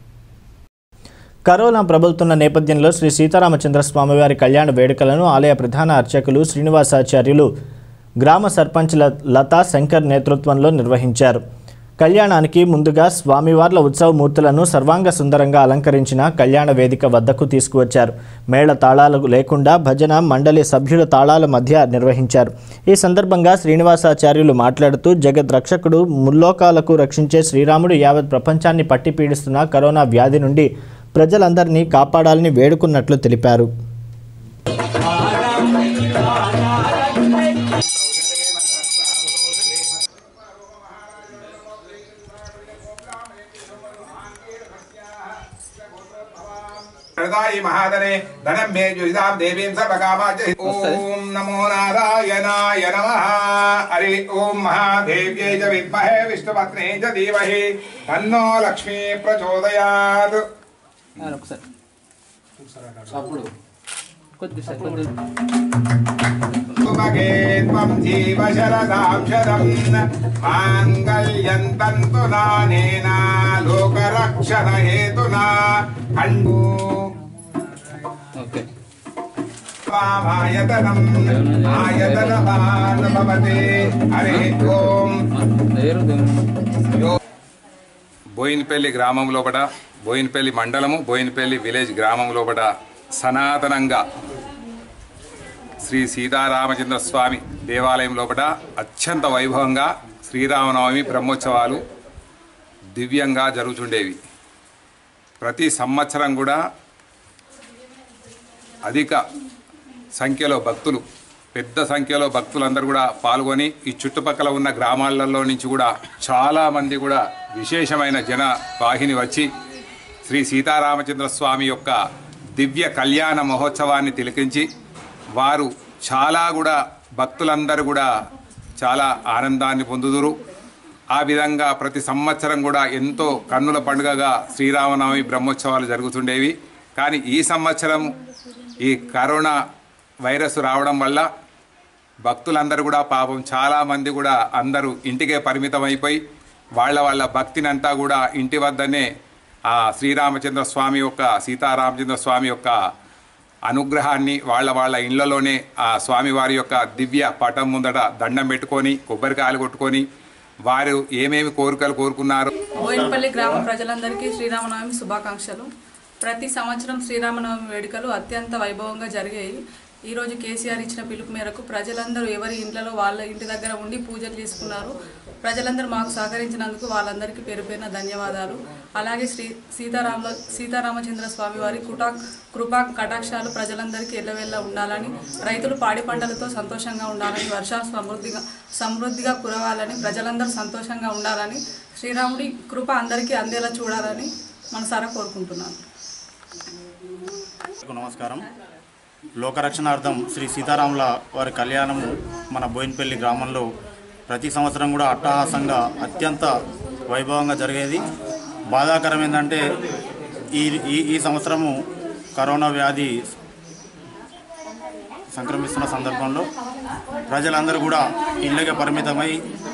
కరోనా ప్రబలుతున్న నేపథ్యంలో శ్రీ సీతారామచంద్ర స్వామివారి కళ్యాణ వేడుకలను ఆలయ ప్రధాన అర్చకులు శ్రీనివాసాచార్యులు గ్రామ సర్పంచ్ల లతా శంకర్ నేతృత్వంలో నిర్వహించారు కళ్యాణానికి ముందుగా స్వామివార్ల ఉత్సవ మూర్తులను సర్వాంగ సుందరంగా అలంకరించిన కళ్యాణ వేదిక వద్దకు తీసుకువచ్చారు మేళ తాళాలు లేకుండా భజన మండలి సభ్యుల తాళాల మధ్య నిర్వహించారు ఈ సందర్భంగా శ్రీనివాసాచార్యులు మాట్లాడుతూ జగద్ రక్షకుడు ముల్లోకాలకు రక్షించే శ్రీరాముడు యావత్ ప్రపంచాన్ని పట్టి పీడిస్తున్న కరోనా వ్యాధి నుండి ప్రజలందరినీ కాపాడాలని వేడుకున్నట్లు తెలిపారు हृदायि महादने धनं मे जुहितां देवीं सर्वकामाच ॐ नमो नारायणाय नमः हरि ॐ महादेव्यै च विद्महे विष्णुपत्न्यै च धीमहि तन्नो लक्ष्मी प्रचोदयात् सुभगे त्वं जीव शरदां शरम् माङ्गल्यं तन्तु नानेन लोकरक्षणहेतुना खण्डो वामायतनम् आयतनवान् भवति हरिः ओम् బోయినపల్లి గ్రామం లోపల బోయినపల్లి మండలము బోయినపల్లి విలేజ్ గ్రామం లోపల సనాతనంగా శ్రీ సీతారామచంద్ర స్వామి దేవాలయం లోపల అత్యంత వైభవంగా శ్రీరామనవమి బ్రహ్మోత్సవాలు దివ్యంగా జరుగుతుండేవి ప్రతి సంవత్సరం కూడా అధిక సంఖ్యలో భక్తులు పెద్ద సంఖ్యలో భక్తులందరూ కూడా పాల్గొని ఈ చుట్టుపక్కల ఉన్న గ్రామాలలో నుంచి కూడా చాలామంది కూడా విశేషమైన జన వాహిని వచ్చి శ్రీ సీతారామచంద్ర స్వామి యొక్క దివ్య కళ్యాణ మహోత్సవాన్ని తిలకించి వారు చాలా కూడా భక్తులందరూ కూడా చాలా ఆనందాన్ని పొందుదురు ఆ విధంగా ప్రతి సంవత్సరం కూడా ఎంతో కన్నుల పండుగగా శ్రీరామనవమి బ్రహ్మోత్సవాలు జరుగుతుండేవి కానీ ఈ సంవత్సరం ఈ కరోనా వైరస్ రావడం వల్ల భక్తులందరూ కూడా పాపం చాలామంది కూడా అందరూ ఇంటికే పరిమితం అయిపోయి వాళ్ళ వాళ్ళ భక్తిని అంతా కూడా ఇంటి వద్దనే ఆ శ్రీరామచంద్ర స్వామి యొక్క సీతారామచంద్ర స్వామి యొక్క అనుగ్రహాన్ని వాళ్ళ వాళ్ళ ఇళ్లలోనే ఆ స్వామివారి యొక్క దివ్య పటం ముందట దండం పెట్టుకొని కొబ్బరికాయలు కొట్టుకొని వారు ఏమేమి కోరికలు కోరుకున్నారు బోయినపల్లి గ్రామ ప్రజలందరికీ శ్రీరామనవమి శుభాకాంక్షలు ప్రతి సంవత్సరం శ్రీరామనవమి వేడుకలు అత్యంత వైభవంగా జరిగాయి ఈరోజు కేసీఆర్ ఇచ్చిన పిలుపు మేరకు ప్రజలందరూ ఎవరి ఇంట్లలో వాళ్ళ ఇంటి దగ్గర ఉండి పూజలు చేసుకున్నారు ప్రజలందరూ మాకు సహకరించినందుకు వాళ్ళందరికీ పేరు పేరున ధన్యవాదాలు అలాగే శ్రీ సీతారామ సీతారామచంద్ర స్వామి వారి కుటా కృపా కటాక్షాలు ప్రజలందరికీ ఎల్లవెల్ల ఉండాలని రైతులు పాడి పంటలతో సంతోషంగా ఉండాలని వర్షాలు సమృద్ధిగా సమృద్ధిగా కురవాలని ప్రజలందరూ సంతోషంగా ఉండాలని శ్రీరాముడి కృప అందరికీ అందేలా చూడాలని మనసారా కోరుకుంటున్నాను అందరికీ నమస్కారం లోకరక్షణార్థం శ్రీ సీతారాముల వారి కళ్యాణము మన బోయినపల్లి గ్రామంలో ప్రతి సంవత్సరం కూడా అట్టహాసంగా అత్యంత వైభవంగా జరిగేది బాధాకరం ఏంటంటే ఈ ఈ ఈ సంవత్సరము కరోనా వ్యాధి సంక్రమిస్తున్న సందర్భంలో ప్రజలందరూ కూడా ఇళ్ళకే పరిమితమై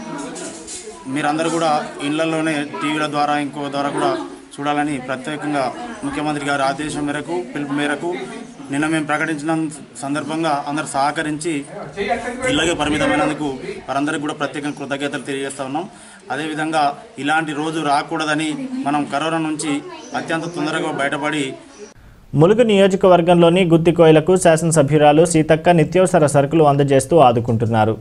మీరందరూ కూడా ఇళ్లలోనే టీవీల ద్వారా ఇంకో ద్వారా కూడా చూడాలని ప్రత్యేకంగా ముఖ్యమంత్రి గారి ఆదేశం మేరకు పిలుపు మేరకు నిన్న మేము ప్రకటించిన సందర్భంగా అందరు సహకరించి ఇళ్ళకే పరిమితమైనందుకు వారందరికీ కూడా ప్రత్యేకంగా కృతజ్ఞతలు తెలియజేస్తా ఉన్నాం అదేవిధంగా ఇలాంటి రోజు రాకూడదని మనం కరోనా నుంచి అత్యంత తొందరగా బయటపడి ములుగు నియోజకవర్గంలోని గుత్తికోయలకు శాసనసభ్యురాలు సీతక్క నిత్యావసర సరుకులు అందజేస్తూ ఆదుకుంటున్నారు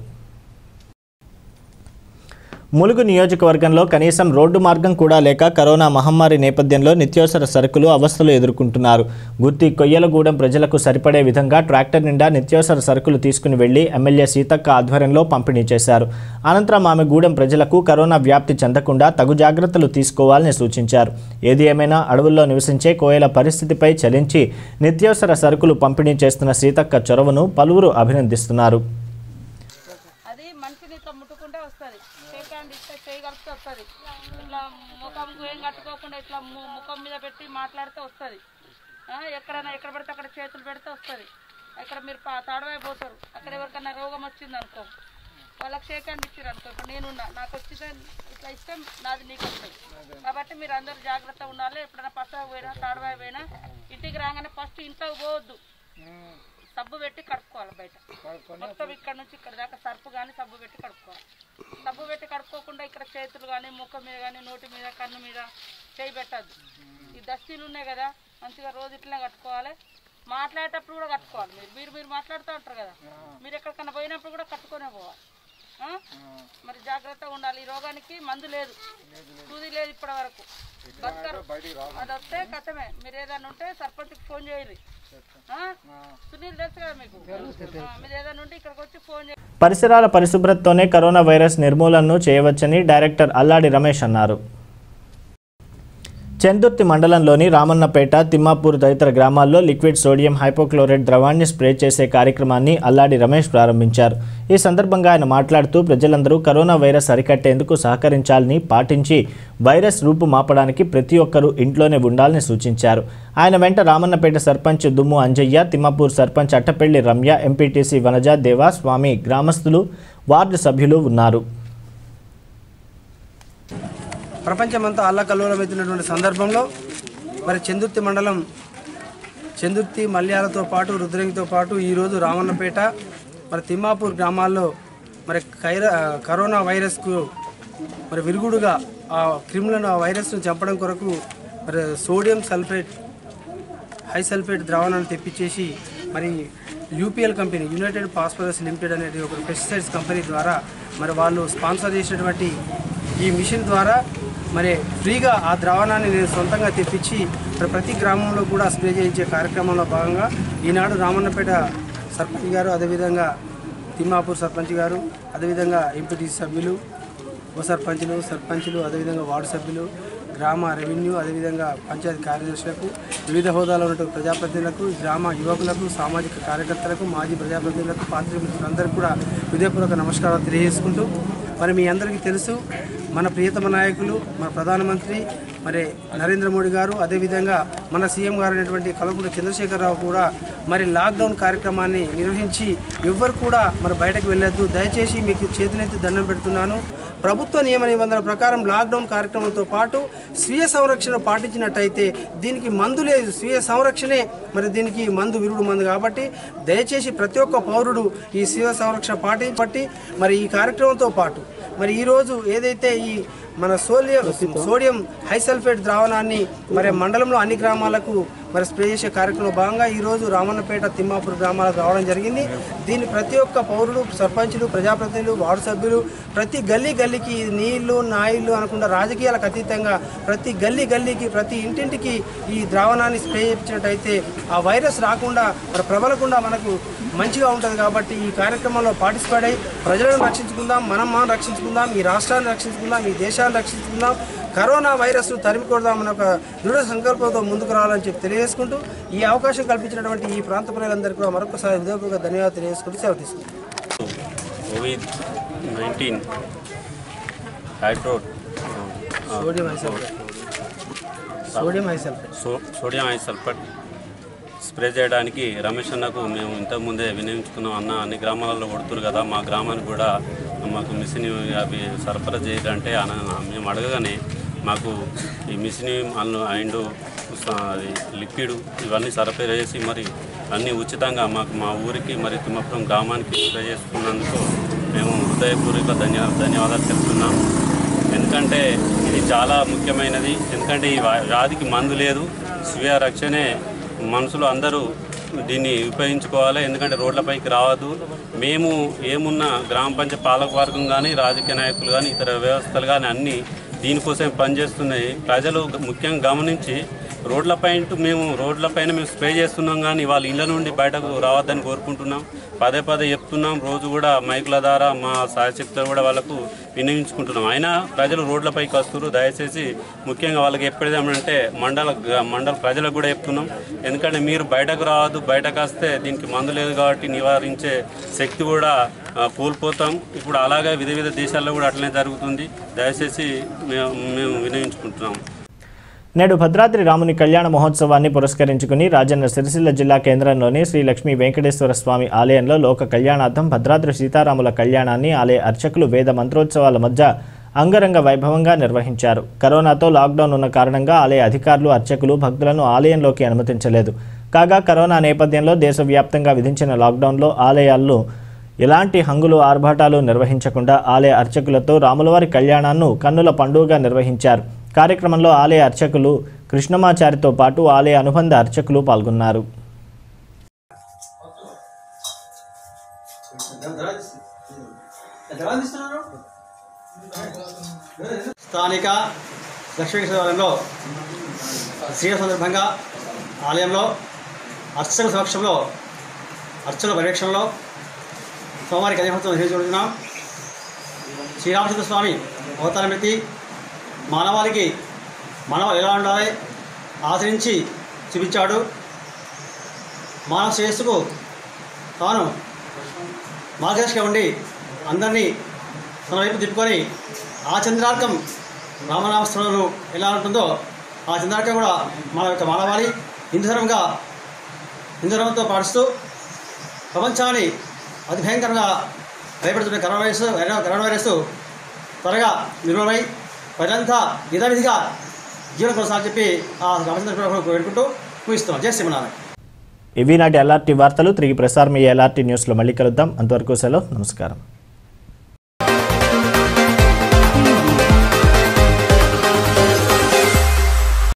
ములుగు నియోజకవర్గంలో కనీసం రోడ్డు మార్గం కూడా లేక కరోనా మహమ్మారి నేపథ్యంలో నిత్యావసర సరుకులు అవస్థలు ఎదుర్కొంటున్నారు గుత్తి కొయ్యలగూడెం ప్రజలకు సరిపడే విధంగా ట్రాక్టర్ నిండా నిత్యావసర సరుకులు తీసుకుని వెళ్లి ఎమ్మెల్యే సీతక్క ఆధ్వర్యంలో పంపిణీ చేశారు అనంతరం ఆమె గూడెం ప్రజలకు కరోనా వ్యాప్తి చెందకుండా తగు జాగ్రత్తలు తీసుకోవాలని సూచించారు ఏది ఏమైనా అడవుల్లో నివసించే కోయల పరిస్థితిపై చలించి నిత్యావసర సరుకులు పంపిణీ చేస్తున్న సీతక్క చొరవను పలువురు అభినందిస్తున్నారు అది మనిషిని ఇట్లా ముట్టుకుంటే వస్తుంది షేక్ హ్యాండ్ ఇస్తే చేయగలిగితే వస్తుంది ఇట్లా ముఖంకు ఏం కట్టుకోకుండా ఇట్లా ము- ముఖం మీద పెట్టి మాట్లాడితే వస్తుంది ఎక్కడైనా ఎక్కడ పడితే అక్కడ చేతులు పెడితే వస్తుంది అక్కడ మీరు పా- తాడవైపోతారు అక్కడ ఎవరికైనా రోగం వచ్చింది అనుకో వాళ్ళకి షేక్ హ్యాండ్ ఇచ్చారు అనుకో ఇప్పుడు నేనున్నా నాకు వచ్చిందే ఇట్లా ఇష్టం నాది నీకు వస్తుంది కాబట్టి మీరు అందరూ జాగ్రత్తగా ఉండాలి ఎప్పుడైనా పసా పోయినా తాడవాయి పోయినా ఇంటికి రాగానే ఫస్ట్ ఇంట్లోకి పోవద్దు సబ్బు పెట్టి కడుక్కోవాలి బయట మొత్తం ఇక్కడ నుంచి ఇక్కడ దాకా సర్పు కానీ సబ్బు పెట్టి కడుక్కోవాలి సబ్బు పెట్టి కడుక్కోకుండా ఇక్కడ చేతులు కానీ ముఖం మీద కానీ నోటి మీద కన్ను మీద చేయి పెట్టద్దు ఈ దస్తీలు ఉన్నాయి కదా మంచిగా రోజు ఇట్లా కట్టుకోవాలి మాట్లాడేటప్పుడు కూడా కట్టుకోవాలి మీరు మీరు మీరు మాట్లాడుతూ ఉంటారు కదా మీరు ఎక్కడికన్నా పోయినప్పుడు కూడా కట్టుకునే పోవాలి ఆ? మరి జాగ్రత్తగా ఉండాలి ఈ రోగానికి మందు లేదు సూది లేదు ఇప్పటి వరకు బతకరు అది వస్తే కథమే మీరు ఏదైనా ఉంటే సర్పంచ్కి ఫోన్ చేయాలి సునీల్ తెలుసు కదా మీకు ఆ, మీరు ఏదైనా ఉంటే ఇక్కడికి వచ్చి ఫోన్ చేయాలి పరిసరాల పరిశుభ్రతతోనే కరోనా వైరస్ నిర్మూలనను చేయవచ్చని డైరెక్టర్ అల్లాడి రమేష్ అన్నారు చందుర్తి మండలంలోని రామన్నపేట తిమ్మాపూర్ తదితర గ్రామాల్లో లిక్విడ్ సోడియం హైపోక్లోరైడ్ ద్రవాన్ని స్ప్రే చేసే కార్యక్రమాన్ని అల్లాడి రమేష్ ప్రారంభించారు ఈ సందర్భంగా ఆయన మాట్లాడుతూ ప్రజలందరూ కరోనా వైరస్ అరికట్టేందుకు సహకరించాలని పాటించి వైరస్ రూపు మాపడానికి ప్రతి ఒక్కరూ ఇంట్లోనే ఉండాలని సూచించారు ఆయన వెంట రామన్నపేట సర్పంచ్ దుమ్ము అంజయ్య తిమ్మాపూర్ సర్పంచ్ అట్టపెల్లి రమ్య ఎంపీటీసీ వనజ దేవా స్వామి గ్రామస్తులు వార్డు సభ్యులు ఉన్నారు ప్రపంచమంతా అల్లకల్లోలమవుతున్నటువంటి సందర్భంలో మరి చందుర్తి మండలం చందుర్తి మల్యాలతో పాటు రుద్రంగితో పాటు ఈరోజు రామన్నపేట మరి తిమ్మాపూర్ గ్రామాల్లో మరి కైర కరోనా వైరస్కు మరి విరుగుడుగా ఆ క్రిములను ఆ వైరస్ను చంపడం కొరకు మరి సోడియం సల్ఫేట్ హై సల్ఫేట్ ద్రావణాన్ని తెప్పించేసి మరి UPL company United Phosphorus Limited అనేది ఒక పెస్టిసైడ్స్ కంపెనీ ద్వారా మరి వాళ్ళు స్పాన్సర్ చేసినటువంటి ఈ మిషన్ ద్వారా మరి ఫ్రీగా ఆ ద్రావణాన్ని నేను సొంతంగా తెప్పించి మరి ప్రతి గ్రామంలో కూడా స్ప్రే చేయించే కార్యక్రమంలో భాగంగా ఈనాడు రామన్నపేట సర్పంచ్ గారు అదేవిధంగా తిమ్మాపూర్ సర్పంచ్ గారు అదేవిధంగా ఎంపీటీసీ సభ్యులు ఉప సర్పంచులు సర్పంచులు అదేవిధంగా వార్డు సభ్యులు గ్రామ రెవెన్యూ అదేవిధంగా పంచాయతీ కార్యదర్శులకు వివిధ హోదాలో ఉన్నటువంటి ప్రజాప్రతినిధులకు గ్రామ యువకులకు సామాజిక కార్యకర్తలకు మాజీ ప్రజాప్రతినిధులకు పాత్రికులందరికీ కూడా హృదయపూర్వక నమస్కారాలు తెలియజేసుకుంటూ మరి మీ అందరికీ తెలుసు మన ప్రియతమ నాయకులు మన ప్రధానమంత్రి మరి నరేంద్ర మోడీ గారు అదేవిధంగా మన సీఎం గారు అయినటువంటి కల్వకుంట్ల చంద్రశేఖరరావు కూడా మరి లాక్డౌన్ కార్యక్రమాన్ని నిర్వహించి ఎవ్వరు కూడా మరి బయటకు వెళ్ళొద్దు దయచేసి మీకు చేతులెత్తి దండం పెడుతున్నాను ప్రభుత్వ నియమ నిబంధనల ప్రకారం లాక్డౌన్ కార్యక్రమంతో పాటు స్వీయ సంరక్షణ పాటించినట్టయితే దీనికి మందు లేదు స్వీయ సంరక్షణే మరి దీనికి మందు విరుడు మందు కాబట్టి దయచేసి ప్రతి ఒక్క పౌరుడు ఈ స్వీయ సంరక్షణ పాటించబట్టి మరి ఈ కార్యక్రమంతో పాటు మరి ఈరోజు ఏదైతే ఈ మన సోలియం సోడియం హైసల్ఫేట్ ద్రావణాన్ని మరి మండలంలో అన్ని గ్రామాలకు మరి స్ప్రే చేసే కార్యక్రమంలో భాగంగా ఈరోజు రామన్నపేట తిమ్మాపూర్ గ్రామాలకు రావడం జరిగింది దీన్ని ప్రతి ఒక్క పౌరుడు సర్పంచులు ప్రజాప్రతినిధులు వార్డు సభ్యులు ప్రతి గల్లీ గల్లీకి ఇది నీళ్లు నాయిళ్ళు అనకుండా రాజకీయాలకు అతీతంగా ప్రతి గల్లీ గల్లీకి ప్రతి ఇంటింటికి ఈ ద్రావణాన్ని స్ప్రే చేయించినట్టయితే ఆ వైరస్ రాకుండా మరి ప్రబలకుండా మనకు మంచిగా ఉంటుంది కాబట్టి ఈ కార్యక్రమంలో పార్టిసిపేట్ అయ్యి ప్రజలను రక్షించుకుందాం మనం మనం రక్షించుకుందాం ఈ రాష్ట్రాన్ని రక్షించుకుందాం ఈ దేశాన్ని రక్షించుకుందాం కరోనా వైరస్ తరిమి కొడదామని ఒక దృఢ సంకల్పంతో ముందుకు రావాలని చెప్పి తెలియజేసుకుంటూ ఈ అవకాశం కల్పించినటువంటి ఈ ప్రాంత ప్రజలందరికీ కూడా మరొకసారి హృదయపూర్వక ధన్యవాదాలు తెలియజేసుకుంటూ సెలవు తీసుకుంటాం Covid nineteen hydro sodium hysulphate sodium hysulphate so sodium hysulphate spray చేయడానికి రమేష్ అన్నకు మేము ఇంతకుముందే వినియోగించుకున్నాం అన్న అన్ని గ్రామాలలో కొడుతురు కదా మా గ్రామానికి కూడా మాకు మిషన్ అవి సరఫరా చేయాలంటే అన మేము అడగగానే మాకు ఈ మిషన్ అన్ను అండ్ అది లిక్విడ్ ఇవన్నీ సరఫరా చేసి మరి అన్నీ ఉచితంగా మాకు మా ఊరికి మరి తిమ్మపురం గ్రామానికి స్ప్రే చేసుకున్నందుకు మేము హృదయపూర్వక ధన్య ధన్యవాదాలు తెలుపుతున్నాం ఎందుకంటే ఇది చాలా ముఖ్యమైనది ఎందుకంటే ఈ వ్యా- వ్యాధికి మందు లేదు స్వీయ రక్షణే మనుషులు అందరూ దీన్ని ఉపయోగించుకోవాలి ఎందుకంటే రోడ్లపైకి రావద్దు మేము ఏమున్నా గ్రామ పంచాయతీ పాలకవర్గం కానీ రాజకీయ నాయకులు కానీ ఇతర వ్యవస్థలు కానీ అన్నీ దీనికోసం పనిచేస్తున్నాయి ప్రజలు గ- ముఖ్యంగా గమనించి రోడ్లపై మేము రోడ్లపైన మేము స్ప్రే చేస్తున్నాం కానీ వాళ్ళ ఇళ్ళ నుండి బయటకు రావద్దని కోరుకుంటున్నాం పదే పదే చెప్తున్నాం రోజు కూడా మైకుల ద్వారా మా సాయశక్తులు కూడా వాళ్ళకు వినియోగించుకుంటున్నాం అయినా ప్రజలు రోడ్లపైకి వస్తున్నారు దయచేసి ముఖ్యంగా వాళ్ళకి ఎప్పుడేమంటే మండల మండల ప్రజలకు కూడా చెప్తున్నాం ఎందుకంటే మీరు బయటకు రావద్దు బయటకు వస్తే దీనికి మందు లేదు కాబట్టి నివారించే శక్తి కూడా ఆ, కోల్పోతాం ఇప్పుడు అలాగే వివిధ వివిధ దేశాల్లో కూడా అట్లనే జరుగుతుంది దయచేసి మేము మేము వినియోగించుకుంటున్నాం నేడు భద్రాద్రి రాముని కళ్యాణ మహోత్సవాన్ని పురస్కరించుకుని రాజన్న సిరిసిల్ల జిల్లా కేంద్రంలోని శ్రీ లక్ష్మీ వెంకటేశ్వర స్వామి ఆలయంలో లోక కళ్యాణార్థం భద్రాద్రి సీతారాముల కళ్యాణాన్ని ఆలయ అర్చకులు వేద మంత్రోత్సవాల మధ్య అంగరంగ వైభవంగా నిర్వహించారు కరోనాతో లాక్డౌన్ ఉన్న కారణంగా ఆలయ అధికారులు అర్చకులు భక్తులను ఆలయంలోకి అనుమతించలేదు కాగా కరోనా నేపథ్యంలో దేశవ్యాప్తంగా విధించిన లాక్డౌన్లో ఆలయాల్లో ఎలాంటి హంగులు ఆర్భాటాలు నిర్వహించకుండా ఆలయ అర్చకులతో రాములవారి కళ్యాణాన్ని కన్నుల పండుగగా నిర్వహించారు కార్యక్రమంలో ఆలయ అర్చకులు కృష్ణమాచారితో పాటు ఆలయ అనుబంధ అర్చకులు పాల్గొన్నారు స్థానిక లక్ష్మీశ్వరంలో శ్రీ సందర్భంగా ఆలయంలో అర్చకుల సమక్షంలో అర్చకుల పర్యవేక్షణలో సోమవారి కళ్యాణోత్సవం నిర్వహించుకుంటున్నాం శ్రీరామచంద్ర స్వామి అవతారం ఎత్తి మానవాళికి మానవ ఎలా ఉండాలి ఆచరించి చూపించాడు మానవ శ్రేయస్సుకు తాను మార్గదర్శిగా ఉండి అందరినీ తన వైపు తిప్పుకొని ఆ చంద్రార్కం రామనామస్మరణను ఎలా ఉంటుందో ఆ చంద్రార్కం కూడా మన యొక్క మానవాళి హిందూ ధర్మంగా హిందూ ధర్మంతో పాటిస్తూ ప్రపంచాన్ని అతి భయంకరంగా భయపడుతున్న కరోనా వైరస్ కరోనా వైరస్ త్వరగా నిర్మూలమై ప్రజలంతా యథావిధిగా జీవన కొనసాగని చెప్పి ఆ రామచంద్ర వేడుకుంటూ పూజిస్తున్నాం జై శ్రీమనారాయణ ఇవి నాటి ఎల్ఆర్టీ వార్తలు తిరిగి ప్రసారం ఈ ఎల్ఆర్టీ న్యూస్లో మళ్ళీ కలుద్దాం అంతవరకు సెలవు నమస్కారం